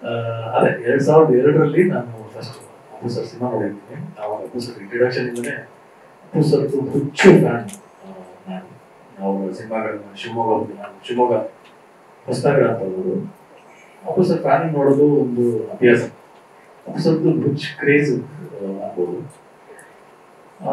ಆ, ಅದೇ ಎರಡ್ ಸಾವಿರದ ಎರಡರಲ್ಲಿ ನಾನು ಫಸ್ಟ್ ಅಪ್ಪು ಸರ್ ಸಿನಿಮಾ ನೋಡಿದ್ದೀನಿ ಅವಾಗ ಅಪ್ಪು ಸರ್ ಇಂಟ್ರಡಕ್ಷನ್ ಇಂದನೇ ಅಪ್ಪು ಸರ್ ಹುಚ್ಚು ಫ್ಯಾನ್ ನಾನು ಅವ್ರ ಸಿನಿಮಾಗಳನ್ನ ಶಿವಮೊಗ್ಗ ಹೋಗಿ ನಾನು ಶಿವಮೊಗ್ಗ ಹೊಸನಗರ ಅಂತ ಹೋಗೋದು ಅಪ್ಪು ಸರ್ ಫ್ಯಾನ್ ನೋಡೋದು ಒಂದು ಅಭ್ಯಾಸ ಅಪ್ಪು ಸರ್ದು ಹುಚ್ಚು ಕ್ರೇಜ್ ಆಗ್ಬೋದು ಆ,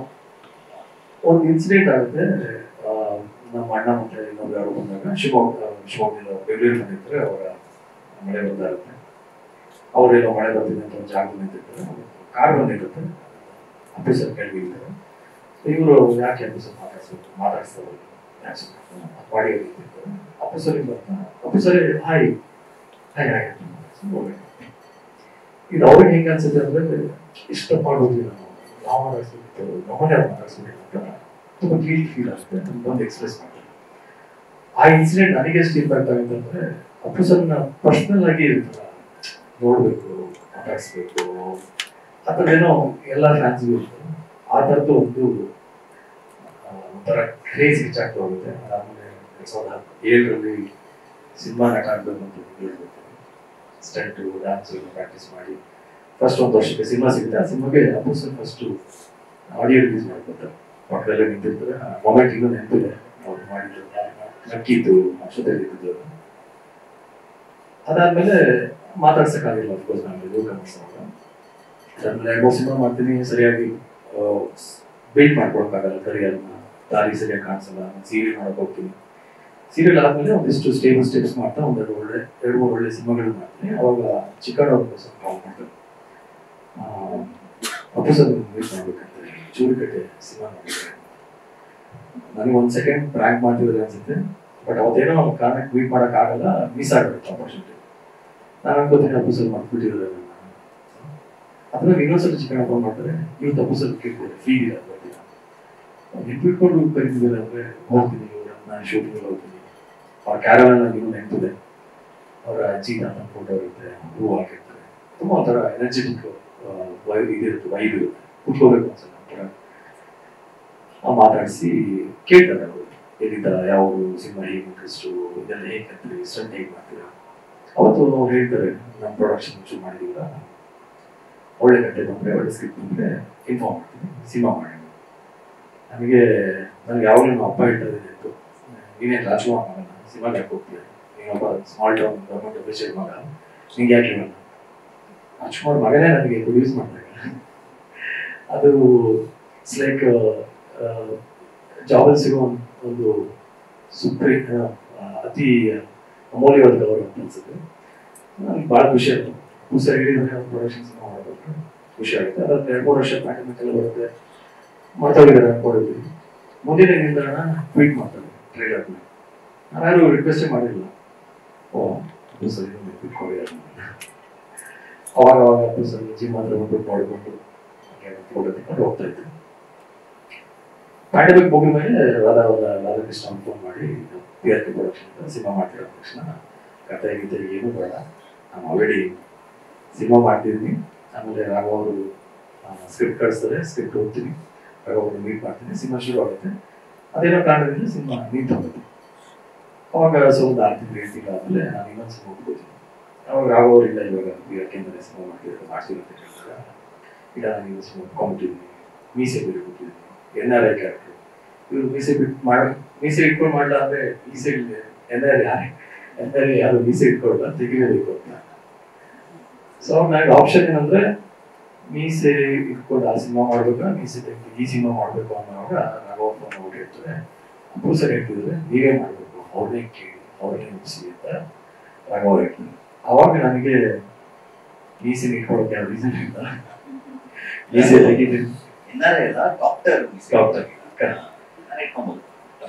ಒಂದು ಇನ್ಸಿಡೆಂಟ್ ಆಗುತ್ತೆ ಆ, ನಮ್ಮ ಅಣ್ಣ ಮತ್ತೆ ಇನ್ನೊಬ್ರು ಯಾರು ಬಂದಾಗ ಶಿವಮೊಗ್ಗ ಶಿವಮೊಗ್ಗದಿಂದ ಬೆಂಗಳೂರಿಗೆ ಬಂದಿರ್ತಾರೆ ಅವರ ಮಳೆ ಬರ್ತಾ ಇರುತ್ತೆ ಅವರೆಲ್ಲೋ ಮಳೆ ಬರ್ತಿದೆ ಅಂತ ಒಂದು ಜಾಗದಲ್ಲಿ ನಿಂತಿರ್ತಾರೆ ಕಾರ್ ಬಂದಿರುತ್ತೆ ಅಪ್ಪು ಸರ್ ಕೇಳಿರ್ತಾರೆ ಇವರು ಯಾಕೆ ಅಪ್ಪು ಸರ್ ಮಾತಾಡ್ಸ್ಬೇಕು ಮಾತಾಡಿಸ್ತಾರೆ ಯಾಕೆ ಸುಮ್ನೆ ಬಾಡಿ ನಿಂತಿರ್ತಾರೆ ಅಪ್ಪು ಸರ್ ಬರ್ತಾ Appu sir hi hi hi ಅಂತ ಮಾತಾಡ್ಸಿ ಹೋಗ್ಬೇಕು. ಇದು ಅವ್ರಿಗೆ ಹೆಂಗ ಅನ್ಸುತ್ತೆ ಅಂದ್ರೆ ಇಷ್ಟಪಡೋದು ನಾವು ನಾವು ಮಾತಾಡ್ಸ್ಬೇಕು ನಮ್ಮನ್ನೇ ಮಾತಾಡ್ಸ್ಬೇಕು ಅಂತ ತುಂಬಾ ಗಿಲ್ಟ್ ಫೀಲ್ ಆಗುತ್ತೆ ಅಂತ ಬಂದು ಎಕ್ಸ್ಪ್ರೆಸ್ ಮಾಡ್ತಾರೆ ಆ ಇನ್ಸಿಡೆಂಟ್ ನನಗೆ ಎಷ್ಟು ಇಂಪ್ಯಾಕ್ಟ್ ಆಗುತ್ತೆ ಅಂದ್ರೆ ಅಪ್ಪು ಸರ್ನ ಪರ್ಸನಲ್ ಆಗಿ ನೋಡ್ಬೇಕು ಮಾತಾಡಿಸ್ಬೇಕು ಆ ಥರದ್ದೇನೋ ಎಲ್ಲ ಫ್ಯಾನ್ಸ್ಗೂ ಇರುತ್ತೆ ಆ ಥರದ್ದು ಒಂದು ಆ, ಒಂಥರ ಕ್ರೇಜ್ ಹೆಚ್ಚಾಗ್ತಾ ಹೋಗುತ್ತೆ ಅದಾದ್ಮೇಲೆ ಎರಡ್ ಸಾವಿರದ ಏಳರಲ್ಲಿ ಸಿನಿಮಾ ನಟ ಆಗ್ಬೇಕು ಅಂತ ಹೇಳ್ಬೇಕು ಸ್ಟಂಟು ಡ್ಯಾನ್ಸ್ ಪ್ರಾಕ್ಟೀಸ್ ಮಾಡಿ ಫಸ್ಟ್ ಒಂದು ವರ್ಷಕ್ಕೆ ಸಿನಿಮಾ ಸಿಗುತ್ತೆ ಆ ಸಿನಿಮಾಗೆ Appu sir first audio release ಮಾಡ್ಕೊತಾರೆ ಪಕ್ಕದಲ್ಲೇ ನಿಂತಿರ್ತಾರೆ ಆ ಮೊಮೆಂಟ್ ಇನ್ನೂ ನೆನಪಿದೆ ಅವ್ರು ಮಾಡಿದ್ರು ನಕ್ಕಿದ್ದು ಜೊತೆಲಿ ಇದ್ದಿದ್ದು ಅದಾದ್ಮೇಲೆ ಮಾತಾಡ್ಸಕ್ಕಾಗಿಲ್ಲ ಅಫ್ಕೋರ್ಸ್ ನಾನು ಯೋಗ ಮಾಡ್ಸೋವಾಗ ಅದಾದ್ಮೇಲೆ ಎರಡು ಮೂರು ಸಿನಿಮಾ ಮಾಡ್ತೀನಿ ಸರಿಯಾಗಿ ಬಿಲ್ಡ್ ಮಾಡ್ಕೊಳಕ್ಕಾಗಲ್ಲ ಕರಿಯರ್ನ ದಾರಿ ಸರಿಯಾಗಿ ಕಾಣಿಸಲ್ಲ ಸೀರಿಯಲ್ ಮಾಡಕ್ ಹೋಗ್ತೀನಿ ಸೀರಿಯಲ್ ಆದ್ಮೇಲೆ ಒಂದಿಷ್ಟು ಸ್ಟೇಬಲ್ ಸ್ಟೆಪ್ಸ್ ಮಾಡ್ತಾ ಒಂದೆರಡು ಒಳ್ಳೆ ಎರಡು ಮೂರು ಒಳ್ಳೆ ಸಿನಿಮಾಗಳು ಮಾಡ್ತೀನಿ ಅವಾಗ ಚಿಕ್ಕಣ್ಣ ಅವ್ರ ಸ್ವಲ್ಪ ಕಾಲ್ ಮಾಡ್ತಾರೆ ಆ, ಅಪ್ಪು ಸರ್ ಮೀಟ್ ಮಾಡ್ಬೇಕಂತ ಚೂರುಕಟ್ಟೆ ಸಿನಿಮಾ ನೋಡಿದ್ರೆ ನನಗೆ ಒಂದು ಸೆಕೆಂಡ್ ಪ್ರ್ಯಾಂಕ್ ಮಾಡ್ತಿದ್ರೆ ಅನ್ಸುತ್ತೆ ಬಟ್ ಅವತ್ತೇನೋ ಕಾರಣಕ್ಕೆ ಮೀಟ್ ಮಾಡಕ್ ಆಗಲ್ಲ ಮಿಸ್ ಆಗಿರುತ್ತೆ ಆಪರ್ಚುನಿಟಿ ನಾನು ಅನ್ಕೋತೀನಿ ಅಪ್ಪು ಸರ್ ಮಾಡ್ಬಿಟ್ಟಿದ್ದಾರೆ ನನ್ನ ಅದ್ರಾಗ ಇನ್ನೊಂದ್ಸಲ ಚಿಕನ್ ಫೋನ್ ಮಾಡ್ತಾರೆ ಇವತ್ತು ಅಪ್ಪು ಸರ್ ಕೇಳ್ತಾರೆ ಫ್ರೀ ಇದೆ ಬರ್ತೀರಾ ನೆನ್ಪಿಟ್ಕೊಂಡು ಕರಿತಿದ್ದಾರೆ ಅಂದ್ರೆ ಹೋಗ್ತೀನಿ ನಾನು ಶೂಟಿಂಗ್ ಹೋಗ್ತೀನಿ ಅವ್ರ ಕ್ಯಾರವನ್ ಇನ್ನೂ ನೆನಪಿದೆ ಅವರ ಅಜ್ಜಿ ತಾತ ಫೋಟೋ ಇರುತ್ತೆ ಹೂವು ಹಾಕಿರ್ತಾರೆ ತುಂಬಾ ಒಂಥರ ಎನರ್ಜೆಟಿಕ್ ವೈಬ್ ಇದಿರುತ್ತೆ ವೈಬ್ ಇರುತ್ತೆ ಕುತ್ಕೋಬೇಕು ಅನ್ಸಲ್ಲ ಒಂಥರ ಆ ಮಾತಾಡಿಸಿ ಕೇಳ್ತಾರೆ ಅವರು ಎಲ್ಲಿಂದ ಯಾವ ಸಿನಿಮಾ ಹೇಗೆ ಇಂಟ್ರೆಸ್ಟು ಇದೆಲ್ಲ ಹೇಗೆ ಕಲ್ತ್ರಿ ಸ್ಟಂಟ್ ಹೇಗೆ ಮಾಡ್ತೀರಾ ಅವತ್ತು ಅವ್ರು ಹೇಳ್ತಾರೆ ನಮ್ಮ ಪ್ರೊಡಕ್ಷನ್ ಶುರು ಮಾಡಿದೀವಲ್ಲ ಒಳ್ಳೆ ಕತೆ ಬಂದರೆ ಒಳ್ಳೆ ಸ್ಕ್ರಿಪ್ಟ್ ಬಂದರೆ ಇನ್ಫಾರ್ಮ್ ಮಾಡ್ತೀನಿ ಸಿನಿಮಾ ಮಾಡಿ ನನಗೆ ನನಗೆ ಯಾವಾಗಲೂ ನಮ್ಮ ಅಪ್ಪ ಹೇಳ್ತಾರೆ ಇತ್ತು ನೀನೇನು ರಾಜ್ಕುಮಾರ್ ಮಗನ ಸಿನಿಮಾಗೆ ಯಾಕೆ ಹೋಗ್ತೀಯ ನೀನೊಬ್ಬ ಸ್ಮಾಲ್ ಟೌನ್ ಗೌರ್ಮೆಂಟ್ ಅಫಿಷಿಯಲ್ ಮಗ ನಿಂಗೆ ಯಾಕೆ ಹೇಳೋಣ ರಾಜ್ಕುಮಾರ್ ಮಗನೇ ನನಗೆ ಪ್ರೊಡ್ಯೂಸ್ ಮಾಡ್ತಾರೆ ಅದು ಇಟ್ಸ್ ಲೈಕ್ ಜಾಬಲ್ಲಿ ಸಿಗೋ ಒಂದ್- ಒಂದು ಸುಪ್ರೀ ಅತಿ ಅಮೂಲ್ಯವಾದ ಗೌರವ ಅಂತ ಅನ್ಸುತ್ತೆ ನನಗೆ ಭಾಳ ಖುಷಿ ಆಯ್ತು ಪುಸ್ತಕ ಹೇಳಿದ್ರೆ ಪ್ರೊಡಕ್ಷನ್ ಸಿನಿಮಾ ಮಾಡಬೇಕು ಖುಷಿ ಆಗುತ್ತೆ ಅದಾದ ಎರಡು ಮೂರು ವರ್ಷ ಪ್ಯಾಟರ್ನ್ ಎಲ್ಲ ಬರುತ್ತೆ ಮಾತಾಡಿದ್ದಾರೆ ಅನ್ಕೊಂಡಿದ್ವಿ ಮುಂದಿನ ನಿಲ್ದಾಣ ಟ್ವೀಟ್ ಮಾಡ್ತಾರೆ ಟ್ರೈಲರ್ನ ನಾನು ಯಾರು ರಿಕ್ವೆಸ್ಟೇ ಮಾಡಿಲ್ಲ ಓ ಅದು ಸರಿ ಇಟ್ಕೊಂಡಿದ್ದಾರೆ ಅವಾಗ ಅವಾಗ ಅದು ಸರಿ ಜಿಮ್ ಹತ್ರ ಬಂದ್ಬಿಟ್ಟು ನೋಡಿಕೊಂಡು ಫೋಟೋ ತೆಗೆದು ಹೋಗ್ತಾ ಇದ್ದೆ ಪ್ಯಾಂಡಮಿಕ್ ಮುಗಿದ ಮೇಲೆ ರಾಧಾ ರಾಧಾಕೃಷ್ಣ ಫೋನ್ ಮಾಡಿ P R K production cinema ಮಾಡ್ತಿರೋ ತಕ್ಷಣ ಕತೆ ಗೀತೆ ಏನೂ ಬೇಡ ನಾನು ಆಲ್ರೆಡಿ ಸಿನಿಮಾ ಮಾಡ್ತಿದ್ದೀನಿ ಆಮೇಲೆ ರಾಘವ ಅವರು ಸ್ಕ್ರಿಪ್ಟ್ ಕಳಿಸ್ತಾರೆ ಸ್ಕ್ರಿಪ್ಟ್ ಓದ್ತೀನಿ ರಾಘವ ಅವ್ರನ್ನ ಮೀಟ್ ಮಾಡ್ತೀನಿ ಸಿನಿಮಾ ಶುರು ಆಗುತ್ತೆ ಅದೇನೋ ಕಾರಣದಿಂದ ಸಿನಿಮಾ ನಿಂತು ಹೋಗುತ್ತೆ ಅವಾಗ ಸೊ ಒಂದು ಆರು ತಿಂಗಳು ಏಳು ತಿಂಗಳು ಆದಮೇಲೆ ನಾನು ಇನ್ನೊಂದು ಸಿನಿಮಾ ಹೋಗ್ತೀನಿ ಅವಾಗ ರಾಘವ ಅವ್ರು ಇಲ್ಲ ಇವಾಗ ಯಾಕೆಂದರೆ ಸಿನಿಮಾ ಮಾಡ್ತಿದ್ದಾರೆ ಮಾಡ್ತೀವಿ ಅಂತ ಕೇಳಿದಾಗ ಇಲ್ಲ ನಾನು ಇನ್ನೊಂದು ಸಿನಿಮಾ ಒಪ್ಕೊಂಡ್ಬಿಟ್ಟಿದ್ದೀನಿ ಮೀಸೆ ಬೇರೆ ಕೊಟ್ಟಿದ್ದೀನಿ ಎನ್ ಆರ್ ಐ ಕ್ಯಾರೆಕ್ಟರ್ ಇವರು ಮೀಸೆ ಬಿಟ್ಟು ಮಾಡ ಮೀಸೆ ಇಟ್ಕೊಂಡು ಮಾಡಲ್ಲ ಅಂದ್ರೆ ಮೀಸೆ ಎನ್ ಆರ್ ಯಾರು ಎನ್ ಆರ್ ಯಾರು ಮೀಸೆ ಇಟ್ಕೊಳ್ಳಲ್ಲ ತೆಗಿಲೇಬೇಕು ಅಂತ ಸೊ ನನಗೆ ಆಪ್ಷನ್ ಏನಂದ್ರೆ ಮೀಸೆ ಇಟ್ಕೊಂಡು ಆ ಸಿನಿಮಾ ಮಾಡ್ಬೇಕಾ ಮೀಸೆ ತೆಗೆದು ಈ ಸಿನಿಮಾ ಮಾಡ್ಬೇಕು ಅನ್ನೋವಾಗ ರಾಘವ ಫೋನ್ ಹೋಗಿ ಹೇಳ್ತಾರೆ ಅಪ್ಪು ಸರ್ ಹೇಳ್ತಿದ್ರೆ ನೀವೇ ಮಾಡ್ಬೇಕು ಅವ್ರನ್ನೇ ಕೇಳಿ ಅವ್ರನ್ನೇ ಮುಗಿಸಿ ಅಂತ ರಾಘವ ಹೇಳ್ತಾರೆ ಅವಾಗ ನನಗೆ ಮೀಸೆ ಇಟ್ಕೊಳ್ಳೋಕೆ ಯಾವ ರೀಸನ್ ಇಲ್ಲ ಮೀಸೆ ತೆಗಿತೀನಿ ಎನ್ಆರ್ಐ ಅಲ್ಲ ಡಾಕ್ಟರ್ Doctor. ನಾನು ಇಟ್ಕೊಬೋದು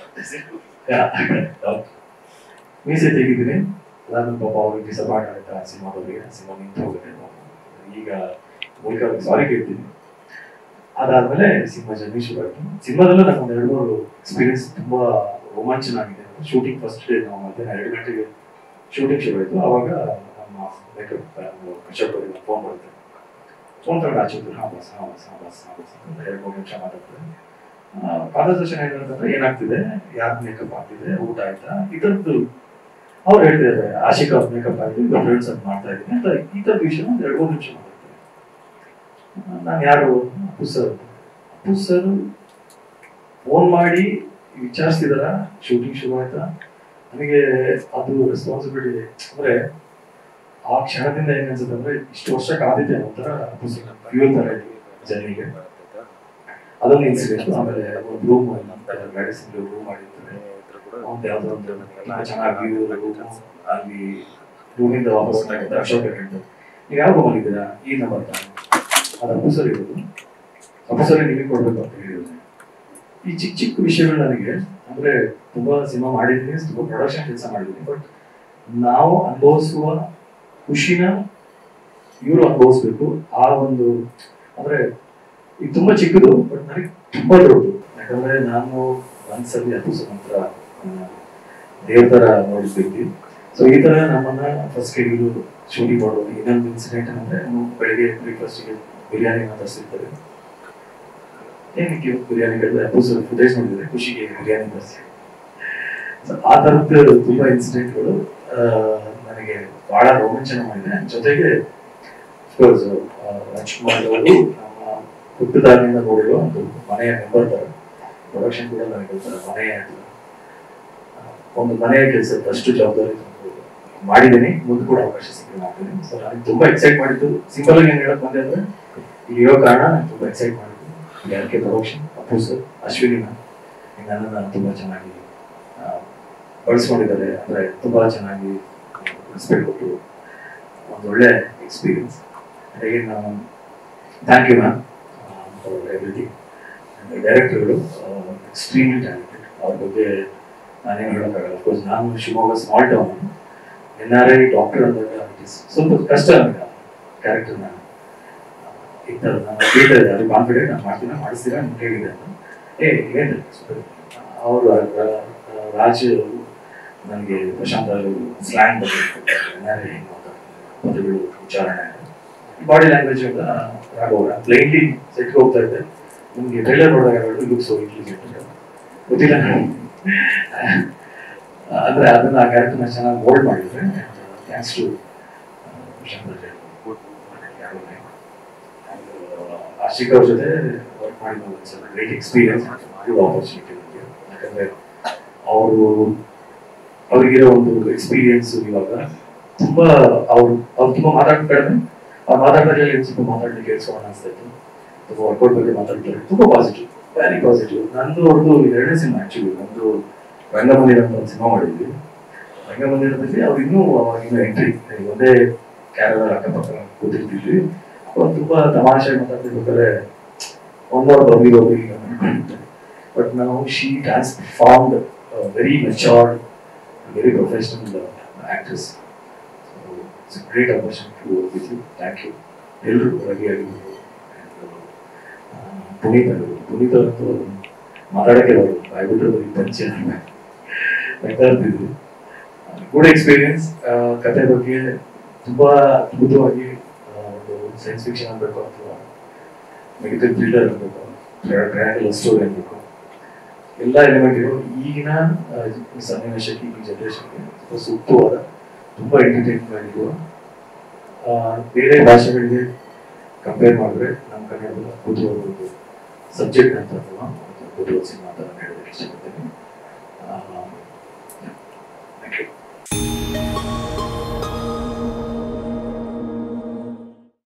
ಮೀಸೆ ತೆಗಿದ್ದೀನಿ ಅದಾದ್ಮೇಲೆ ಪಾಪ ಅವ್ರಿಗೆ ಡಿಸಪಾಯಿಂಟ್ ಆಗುತ್ತೆ ಆ ಸಿನಿಮಾದವ್ರಿಗೆ ಸಿನಿಮಾ ನಿಂತು ಹೋಗುತ್ತೆ ಈಗ ಮೂಲಕ ಅವ್ರಿಗೆ ಸಾರಿ ಕೇಳ್ತೀನಿ ಅದಾದ್ಮೇಲೆ ಸಿನಿಮಾ ಜರ್ನಿ ಶುರು ಆಯಿತು ಸಿನಿಮಾದಲ್ಲೂ ನನಗೆ ಒಂದು ಎರಡು ಮೂರು ಎಕ್ಸ್ಪೀರಿಯನ್ಸ್ ತುಂಬಾ ರೋಮಾಂಚನ ಆಗಿದೆ ಶೂಟಿಂಗ್ ಫಸ್ಟ್ ಡೇ ನಾವು ಮಧ್ಯಾಹ್ನ ಎರಡು ಗಂಟೆಗೆ ಶೂಟಿಂಗ್ ಶುರು ಆಯಿತು ಅವಾಗ ನಮ್ಮ ಮೇಕಪ್ ಕಶ್ಯಪ್ ಅವರಿಗೆ ಫೋನ್ ಬರುತ್ತೆ ಫೋನ್ ತಗೊಂಡು ಆಚೆ ಹಾಂ ಬಸ್ ಹಾಂ ಬಸ್ ಹಾಂ ಬಸ್ ಹಾಂ ಬಸ್ ಅಂತ ಎರಡು ಮೂರು ನಿಮಿಷ ಮಾತಾಡ್ತಾರೆ ಕಾನ್ವರ್ಸೇಷನ್ ಏನಿರುತ್ತಂದ್ರೆ ಏನಾಗ್ತಿದೆ ಯಾರು ಮೇಕಪ್ ಆಗ್ತಿದೆ ಊಟ ಆಯ್ತಾ ಇದರದ್ದು ಅವ್ರು ಹೇಳ್ತಿದ್ದಾರೆ ಆಶಿಕ್ ಅವ್ರ ಮೇಕಪ್ ಆಗಿ ಫ್ರೆಂಡ್ಸ್ ಅಂತ ಮಾಡ್ತಾ ಇದ್ದೀನಿ ಅಂತ ಈ ಥರದ ವಿಷಯ ಒಂದು ಎರಡು ಮೂರು ನಿಮಿಷ ಮಾತಾಡ್ತೀನಿ ನಾನು ಯಾರು ಅಪ್ಪು ಸರ್ ಅಂತ. ಅಪ್ಪು ಸರ್ ಫೋನ್ ಮಾಡಿ ವಿಚಾರಿಸ್ತಿದಾರ ಶೂಟಿಂಗ್ ಶುರು ಆಯ್ತಾ ನನಗೆ ಅದು ರೆಸ್ಪಾನ್ಸಿಬಿಲಿಟಿ ಅಂದ್ರೆ ಆ ಕ್ಷಣದಿಂದ ಏನ್ ಅನ್ಸುತ್ತೆ ಅಂದ್ರೆ ಇಷ್ಟು ವರ್ಷ ಕಾದಿದ್ದೆ ಅನ್ನೋ ಒಂಥರ ಅಪ್ಪು ಸರ್ ಫ್ಯೂಲ್ ತರ ಜರ್ನಿಗೆ ಅದೊಂದು ಇನ್ಸಿಡೆಂಟ್ ಆಮೇಲೆ ಒಂದು ರೂಮ್ ಮೆಡಿಸಿನ್ ರೂಮ್ ಮಾಡಿರ್ತಾರೆ ಒಂದು ಯಾವ್ದೋ ಒಂದು ತುಂಬಾ ಚೆನ್ನಾಗಿ ರೂಮ್ ಅಲ್ಲಿ ರೂಮಿಂದ ವಾಪಸ್ ಮಾಡಿದ್ರೆ ಅಶೋಕ್ ಹೇಳ್ತಾರೆ ನೀವು ಯಾವ ರೂಮಲ್ಲಿ ಇದ್ದೀರಾ ಈ ನಂಬರ್ ಅದು ಅಪ್ಪು ಸರ್ ಇರೋದು ಅಪ್ಪು ಸರ್ ನಿಮಗೆ ಕೊಡ್ಬೇಕು ಅಂತ ಹೇಳಿದ್ರು ಈ ಚಿಕ್ಕ ಚಿಕ್ಕ ವಿಷಯಗಳು ನನಗೆ ಅಂದ್ರೆ ತುಂಬಾ ಸಿನಿಮಾ ಮಾಡಿದ್ದೀನಿ ತುಂಬಾ ಪ್ರೊಡಕ್ಷನ್ ಕೆಲಸ ಮಾಡಿದ್ದೀನಿ ಬಟ್ ನಾವು ಅನುಭವಿಸುವ ಖುಷಿನ ಇವರು ಅನುಭವಿಸ್ಬೇಕು ಆ ಒಂದು ಅಂದ್ರೆ ಇದು ತುಂಬಾ ಚಿಕ್ಕದು ಬಟ್ ನನಗೆ ತುಂಬಾ ದೊಡ್ಡದು ಯಾಕಂದ್ರೆ ನಾನು ಒಂದ್ಸಲಿ ಅಪ್ಪು ಸರ್ ಹತ್ರ ದೇವ್ರ ತರ ನೋಡಿದ್ವಿ ಸೊ ಈ ತರ ನಮ್ಮನ್ನ ಫಸ್ಟ್ ಕೆಡಿಗಳು ಶೂಟಿಂಗ್ ಮಾಡೋದು ಇನ್ನೊಂದು ಇನ್ಸಿಡೆಂಟ್ ಅಂದ್ರೆ ನಾವು ಬೆಳಿಗ್ಗೆ ಬ್ರೇಕ್ಫಾಸ್ಟ್ಗೆ ಬಿರಿಯಾನಿ ತರಿಸಿರ್ತಾರೆ ಏನಕ್ಕೆ ಇವತ್ತು ಬಿರಿಯಾನಿ ಹೇಳಿದ್ರೆ ಅಪ್ಪು ಸರ್ ಫುಟೇಜ್ ನೋಡಿದ್ರೆ ಖುಷಿಗೆ ಬಿರಿಯಾನಿ ತರಿಸಿ So, ಆ ತರದ್ದು ತುಂಬಾ ಇನ್ಸಿಡೆಂಟ್ಗಳು ನನಗೆ ಬಹಳ ರೋಮಾಂಚನ ಮಾಡಿದೆ ಜೊತೆಗೆ ಅಫ್ಕೋರ್ಸ್ ರಾಜ್ಕುಮಾರ್ ಅವರು ನಮ್ಮ ಹುಟ್ಟದಾಗಿನಿಂದ ನೋಡಿರೋ ಒಂದು ಮನೆಯ ಮೆಂಬರ್ ತರ ಪ್ರೊಡಕ್ಷನ್ ಕೂಡ ನನಗೆ ಗೊತ್ತರ ಮನೆಯ ಆ, ಒಂದು ಮನೆಯ ಕೆಲಸ ಅಷ್ಟು ಜವಾಬ್ದಾರಿ ತಗೊಂಡು ಮಾಡಿದ್ದೀನಿ ಮುಂದೆ ಕೂಡ ಅವಕಾಶ ಸಿಕ್ಕಿ ಮಾಡ್ತೀನಿ ಸೊ ನನಗೆ ತುಂಬಾ ಎಕ್ಸೈಟ್ ಮಾಡಿದ್ದು ಸಿಂಪಲ್ ಆಗಿ ಏನ್ ಹೇಳಕ್ ಬಂದೆ ಅಂದ್ರೆ ಇಲ್ಲಿ ಇರೋ ಕಾರಣ ನನಗೆ ತುಂಬಾ ಎಕ್ಸೈಟ್ ಮಾಡಿದ್ದು ಯಾರ್ ಕೆ ಪ್ರೊಡಕ್ಷನ್ ಅಪ್ಪು ಸರ್ ಅಶ್ವಿನಿನ ನನ್ನನ್ನು ತುಂಬಾ ಚೆನ್ನಾಗಿ ಆ, ಬಳಸ್ಕೊಂಡಿದ್ದಾರೆ ಅಂದ್ರೆ ತುಂಬಾ ಚೆನ್ನಾಗಿ ರೆಸ್ಪೆಕ್ಟ್ ಕೊಟ್ಟು ಒಂದು ಒಳ್ಳೆ ಎಕ್ಸ್ಪೀರಿಯನ್ಸ್ ಹಾಗೆ ನಾನು thank you ma'am for everything ಡೈರೆಕ್ಟರ್ಗಳು ಎಕ್ಸ್ಟ್ರೀಮ್ಲಿ ಟ್ಯಾಲೆಂಟೆಡ್ ಅವ್ರ ಬಗ್ಗೆ ನಾನೇನು ಹೇಳೋಕ್ಕಾಗಲ್ಲ ಅಫ್ಕೋರ್ಸ್ ನಾನು Shivamogga small town N R I doctor ಅಂದಾಗ it is ಸ್ವಲ್ಪ ಕಷ್ಟ ನನಗೆ ಕ್ಯಾರೆಕ್ಟರ್ನ ಈ ಥರ ನಾನು ಕೇಳ್ತಾ ಇದ್ದೆ ಅದು ಕಾನ್ಫಿಡೆಂಟ್ ನಾನು ಮಾಡ್ತೀನಿ ಮಾಡಿಸ್ತೀರಾ ನಿಮ್ಗೆ ಹೇಗಿದೆ ಅಂತ ಏ ಏನು ಅವರು ರಾಜ್ ಅವರು ನನಗೆ ಪ್ರಶಾಂತ್ ಅವರು ಸ್ಲ್ಯಾಂಗ್ ಬಗ್ಗೆ ಎನ್ ಆರ್ ಐ ಪದಗಳು ಉಚ್ಚಾರಣೆ ಬಾಡಿ ಲ್ಯಾಂಗ್ವೇಜ್ ಅಂತ ರಾಘವರ ಪ್ಲೈನ್ಲಿ ಸೆಟ್ಗೆ ಹೋಗ್ತಾ ಇದ್ದೆ ನಿಮಗೆ ಟ್ರೈಲರ್ ನೋಡಿದಾಗ ಲುಕ್ ಸೊ ಇಂಟೆಲಿಜೆಂಟ್ ಗೊತ್ತಿಲ್ಲ ಅಂದ್ರೆ ಅದನ್ನ ಆ ಕ್ಯಾರೆಕ್ಟರ್ನ ಚೆನ್ನಾಗಿ ಮೋಲ್ಡ್ ಮಾಡಿದ್ರೆ ಥ್ಯಾಂಕ್ಸ್ ಟು ಆಶಿಕ್ ಅವ್ರ ಜೊತೆ ವರ್ಕ್ ಮಾಡಿದ ಒಂದು ಗ್ರೇಟ್ ಎಕ್ಸ್ಪೀರಿಯನ್ಸ್ ಗುಡ್ ಆಪರ್ಚುನಿಟಿ ನನಗೆ ಯಾಕಂದ್ರೆ ಅವರು ಅವ್ರಿಗಿರೋ ಒಂದು ಎಕ್ಸ್ಪೀರಿಯನ್ಸ್ ಇವಾಗ ತುಂಬಾ ಅವ್ರು ಅವ್ರು ತುಂಬಾ ಮಾತಾಡ್ ಕಡಿಮೆ ಅವ್ರು ಮಾತಾಡಿದಾಗ ಏನು ಸ್ವಲ್ಪ ಮಾತಾಡ್ಲಿಕ್ಕೆ ಕೇಳಿಸೋಣ ಅನ್ಸ್ತಾ ಇತ್ತು ತುಂಬ ವರ್ಕೌಟ್ ಬಗ್ಗೆ ಮಾತಾಡ್ತಾರೆ ತುಂಬಾ ಪಾಸಿಟಿವ್ ವೆರಿ ಪಾಸಿಟಿವ್ ನಂದು ಅವ್ರದ್ದು ಎರಡನೇ ಸಿನಿಮಾ ಆಕ್ಚುಲಿ ಒಂದು ರಂಗಮಂದಿರ ಅಂತ ಒಂದು ಸಿನಿಮಾ ಮಾಡಿದ್ವಿ ರಂಗಮಂದಿರದಲ್ಲಿ ಅವ್ರು ಇನ್ನೂ ಅವಾಗಿನ ಎಂಟ್ರಿ ಒಂದೇ ಕ್ಯಾರಲ್ ಅಕ್ಕಪಕ್ಕ ಕೂತಿರ್ತಿದ್ವಿ ಅವ್ರು ತುಂಬಾ ತಮಾಷೆ ಮಾತಾಡ್ತಿರ್ಬೇಕಾದ್ರೆ ಒಂದವ್ರ ಬಬ್ಬಿ ಬಬ್ಬಿ ಬಟ್ ನಾವು she transformed very matured very professional actress it's great opportunity to work with you thank you ಎಲ್ಲರೂ ಹೊರಗೆಯಾಗಿರ್ಬೋದು ಪುನೀತ್ ಅವರು ಪುನೀತ್ ಅವರಂತೂ ಮಾತಾಡಕ್ಕೆ ಅವರು ಬಾಯ್ಬಿಟ್ರೆ ಬರೀ ಪಂಚೆ ಬರ್ತಾ ಇರ್ತಿದ್ರು ಗುಡ್ ಎಕ್ಸ್ಪೀರಿಯನ್ಸ್ ಕತೆ ಬಗ್ಗೆ ತುಂಬಾ ಅದ್ಭುತವಾಗಿ ಆ, ಒಂದು ಸೈನ್ಸ್ ಫಿಕ್ಷನ್ ಆಗಬೇಕು ಅಥವಾ ಮೆಡಿಕಲ್ ಥ್ರಿಲ್ಲರ್ ಆಗಬೇಕು ಟ್ರಯಾಂಗಲ್ ಸ್ಟೋರಿ ಆಗಬೇಕು ಎಲ್ಲ ಎಲಿಮೆಂಟ್ ಇರೋ ಈಗಿನ ಆ, ಈ ಸನ್ನಿವೇಶಕ್ಕೆ ಈ ಜನರೇಷನ್ಗೆ ತುಂಬ ಸೂಕ್ತವಾದ ತುಂಬಾ ಎಂಟರ್ಟೈನ್ಮೆಂಟ್ ಆಗಿರುವ ಆ, ಬೇರೆ ಭಾಷೆಗಳಿಗೆ ಕಂಪೇರ್ ಮಾಡಿದ್ರೆ ನಮ್ಮ ಕನ್ನಡದ ಅದ್ಭುತವಾದ ಒಂದು ಸಬ್ಜೆಕ್ಟ್ ಅಂತ ಅಥವಾ ಒಂದು ಅದ್ಭುತವಾದ ಸಿನಿಮಾ ಅಂತ ನಾನು ಹೇಳೋದಕ್ಕೆ ಇಷ್ಟಪಡ್ತೇನೆ ಥ್ಯಾಂಕ್ ಯು